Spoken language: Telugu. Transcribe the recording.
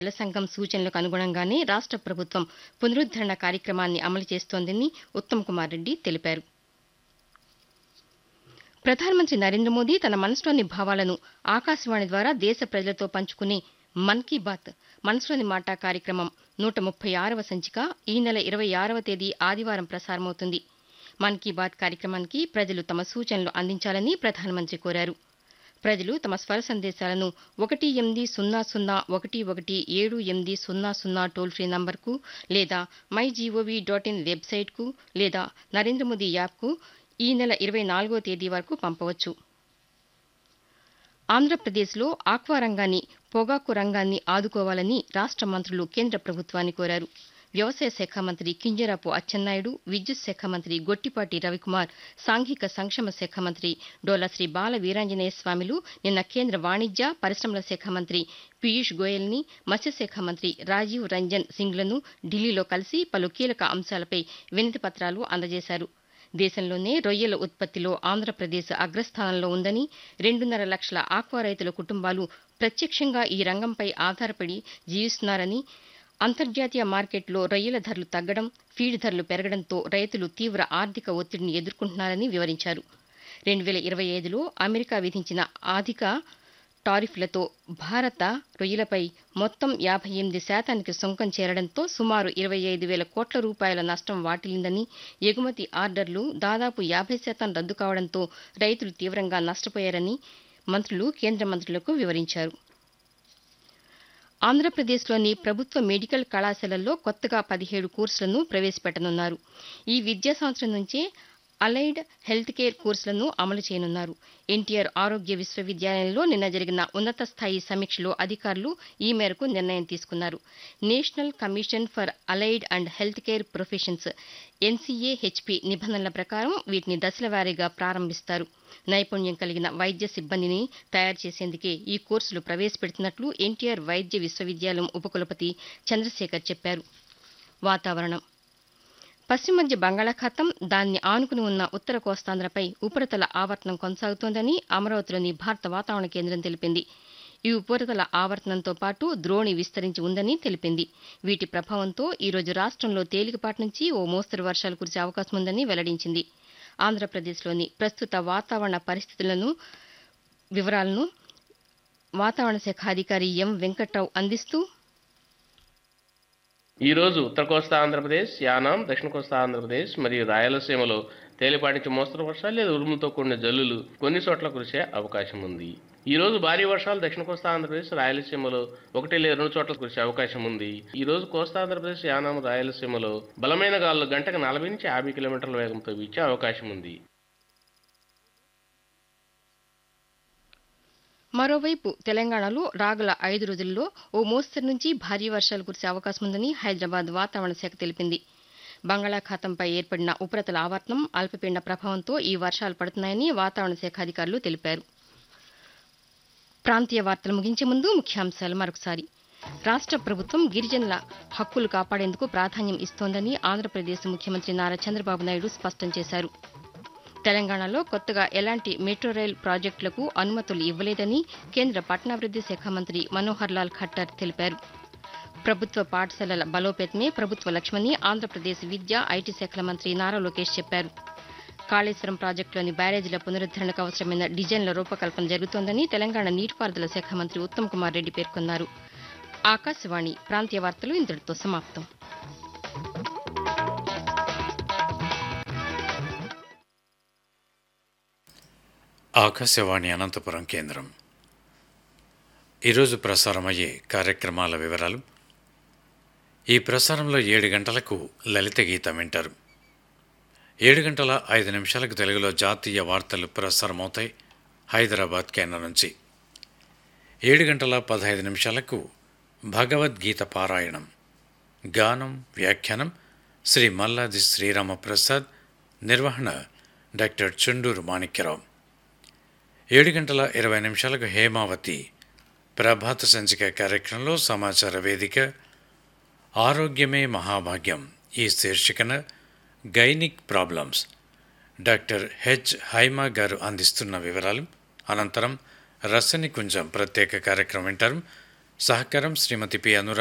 జల సంఘం సూచనలకు అనుగుణంగానే రాష్ట్ర ప్రభుత్వం పునరుద్దరణ కార్యక్రమాన్ని అమలు చేస్తోందని ఉత్తమ్ కుమార్ రెడ్డి తెలిపారు ప్రధానమంత్రి నరేంద్ర మోదీ తన మనసులోని భావాలను ఆకాశవాణి ద్వారా దేశ ప్రజలతో పంచుకునే మన్ కీ బాత్ మనసులోని మాట కార్యక్రమం నూట ముప్పై ఆరవ సంచిక ఈ నెల ఇరవై ఆరవ తేదీ ఆదివారం ప్రసారమవుతుంది మన్ కీ బాత్ కార్యక్రమానికి ప్రజలు తమ సూచనలు అందించాలని ప్రధానమంత్రి కోరారు ప్రజలు తమ స్వర సందేశాలను ఒకటి ఎనిమిది సున్నా సున్నా ఒకటి ఒకటి ఏడు ఎనిమిది సున్నా సున్నా టోల్ ఫ్రీ నంబర్కు లేదా మై జీఓవీ డాట్ ఇన్ వెబ్సైట్కు లేదా నరేంద్ర మోదీ యాప్కు ఈ నెల ఇరవై నాలుగో తేదీ వరకు పంపవచ్చు ఆంధ్రప్రదేశ్లో ఆక్వా రంగాన్ని పొగాకు రంగాన్ని ఆదుకోవాలని రాష్ట మంత్రులు కేంద్ర ప్రభుత్వాన్ని కోరారు వ్యవసాయ శాఖ మంత్రి కింజరాపు అచ్చెన్నాయుడు విద్యుత్ శాఖ మంత్రి గొట్టిపాటి రవికుమార్ సాంఘిక సంక్షేమ శాఖ మంత్రి డోలా శ్రీ బాల వీరాంజనేయ స్వామిలు నిన్న కేంద్ర వాణిజ్య పరిశ్రమల శాఖ మంత్రి పీయూష్ గోయల్ని మత్స్యశాఖ మంత్రి రాజీవ్ రంజన్ సింగ్లను ఢిల్లీలో కలిసి పలు కీలక అంశాలపై వినతి పత్రాలు అందజేశారు దేశంలోనే రొయ్యల ఉత్పత్తిలో ఆంధ్రప్రదేశ్ అగ్రస్థానంలో ఉందని రెండున్నర లక్షల ఆక్వా రైతుల కుటుంబాలు ప్రత్యక్షంగా ఈ రంగంపై ఆధారపడి జీవిస్తున్నారని అంతర్జాతీయ మార్కెట్లో రొయ్యల ధరలు తగ్గడం ఫీడ్ ధరలు పెరగడంతో రైతులు తీవ్ర ఆర్థిక ఒత్తిడిని ఎదుర్కొంటున్నారని వివరించారు రెండు వేల ఇరవై ఐదులో అమెరికా విధించిన అధిక టారిఫ్లతో భారత రొయ్యలపై మొత్తం యాభై ఎనిమిది శాతానికి సుంకం చేరడంతో సుమారు ఇరవై ఐదు వేల కోట్ల రూపాయల నష్టం వాటిల్లిందని ఎగుమతి ఆర్డర్లు దాదాపు యాభై శాతం రద్దు కావడంతో రైతులు తీవ్రంగా నష్టపోయారని మంత్రులు కేంద్ర మంత్రులకు వివరించారు ఆంధ్రప్రదేశ్లోని ప్రభుత్వ మెడికల్ కళాశాలల్లో కొత్తగా పదిహేడు కోర్సులను ప్రవేశపెట్టనున్నారు ఈ విద్యా సంవత్సరం నుంచే అలైడ్ హెల్త్ కేర్ కోర్సులను అమలు చేయనున్నారు ఎన్టీఆర్ ఆరోగ్య విశ్వవిద్యాలయంలో నిన్న జరిగిన ఉన్నత స్థాయి సమీక్షలో అధికారులు ఈ మేరకు నిర్ణయం తీసుకున్నారు national commission for allied and health care professions NCAHP నిబంధనల ప్రకారం వీటిని దశల వారీగా ప్రారంభిస్తారు నైపుణ్యం కలిగిన వైద్య సిబ్బందిని తయారు చేసేందుకే ఈ కోర్సులు ప్రవేశపెడుతున్నట్లు ఎన్టీఆర్ వైద్య విశ్వవిద్యాలయం ఉపకులపతి చంద్రశేఖర్ చెప్పారు వాతావరణం పశ్చిమ మధ్య బంగాళాఖాతం దాన్ని ఆనుకుని ఉన్న ఉత్తర కోస్తాంధ్రపై ఉపరితల ఆవర్తనం కొనసాగుతోందని అమరావతిలోని భారత వాతావరణ కేంద్రం తెలిపింది ఈ ఉపరితల ఆవర్తనంతో పాటు ద్రోణి విస్తరించి ఉందని తెలిపింది వీటి ప్రభావంతో ఈరోజు రాష్ట్రంలో తేలికపాటి నుంచి ఓ మోస్తరు వర్షాలు కురిసే అవకాశం ఉందని వెల్లడించింది ఆంధ్రప్రదేశ్లోని ప్రస్తుత వాతావరణ పరిస్థితులను వివరాలను వాతావరణ శాఖ అధికారి ఎం వెంకట్రావు అందిస్తూ ఈ రోజు ఉత్తర కోస్తా ఆంధ్రప్రదేశ్ యానాం దక్షిణ కోస్తా ఆంధ్రప్రదేశ్ మరియు రాయలసీమలో తేలిపాటి నుంచి మోస్తరు వర్షాలు లేదా ఉరుములతో కూడిన జల్లులు కొన్ని చోట్ల కురిసే అవకాశం ఉంది ఈ రోజు భారీ వర్షాలు దక్షిణ కోస్తా ఆంధ్రప్రదేశ్ రాయలసీమలో ఒకటి లేదా రెండు చోట్ల కురిసే అవకాశం ఉంది ఈ రోజు కోస్తా ఆంధ్రప్రదేశ్ యానాం రాయలసీమలో బలమైన గాలులు గంటకు నలభై నుంచి యాభై కిలోమీటర్ల వేగంతో వీచే అవకాశం ఉంది మరోవైపు తెలంగాణలో రాగల ఐదు రోజుల్లో ఓ మోస్తరు నుంచి భారీ వర్షాలు కురిసే అవకాశం ఉందని హైదరాబాద్ వాతావరణ శాఖ తెలిపింది బంగాళాఖాతంపై ఏర్పడిన ఉపరితల ఆవర్తనం అల్పపీడన ప్రభావంతో ఈ వర్షాలు పడుతున్నాయని వాతావరణ శాఖ అధికారులు తెలిపారు ప్రాంతీయ వార్తలు ముగించే ముందు ముఖ్యాంశాలు మరొకసారి రాష్ట్ర ప్రభుత్వం గిరిజనుల హక్కులు కాపాడేందుకు ప్రాధాన్యం ఇస్తోందని ఆంధ్రప్రదేశ్ ముఖ్యమంత్రి నారా చంద్రబాబు నాయుడు స్పష్టం చేశారు తెలంగాణలో కొత్తగా ఎలాంటి మెట్రో రైల్ ప్రాజెక్టులకు అనుమతులు ఇవ్వలేదని కేంద్ర పట్టణాభివృద్ది శాఖ మంత్రి మనోహర్ లాల్ ఖట్టర్ తెలిపారు ప్రభుత్వ పాఠశాలల బలోపేతమే ప్రభుత్వ లక్ష్యమని ఆంధ్రప్రదేశ్ విద్యా ఐటీ శాఖల మంత్రి నారా లోకేష్ చెప్పారు కాళేశ్వరం ప్రాజెక్టులోని బ్యారేజీల పునరుద్దరణకు అవసరమైన డిజైన్ల రూపకల్పన జరుగుతోందని తెలంగాణ నీటిపారుదల శాఖ మంత్రి ఉత్తమ్ కుమార్ రెడ్డి పేర్కొన్నారు ఆకాశవాణి ప్రాంతీయ వార్తలు ఇంతటితో సమాప్తం ఆకాశవాణి అనంతపురం కేంద్రం ఈరోజు ప్రసారమయ్యే కార్యక్రమాల వివరాలు ఈ ప్రసారంలో ఏడు గంటలకు లలిత గీతం వింటారు ఏడు గంటల ఐదు నిమిషాలకు తెలుగులో జాతీయ వార్తలు ప్రసారమవుతాయి హైదరాబాద్ కేంద్రం నుంచి ఏడు గంటల పదహైదు నిమిషాలకు భగవద్గీత పారాయణం గానం వ్యాఖ్యానం శ్రీ మల్లాది శ్రీరామప్రసాద్ నిర్వహణ డాక్టర్ చుండూరు మాణిక్యరావు ఏడు గంటల ఇరవై నిమిషాలకు హేమావతి ప్రభాత సంచిక కార్యక్రమంలో సమాచార వేదిక ఆరోగ్యమే మహాభాగ్యం ఈ శీర్షికన gynaec problems doctor H Haima గారు అందిస్తున్న వివరాలు అనంతరం రసని కుంజం ప్రత్యేక కార్యక్రమం వింటారు సహకారం శ్రీమతి పి అనురాధ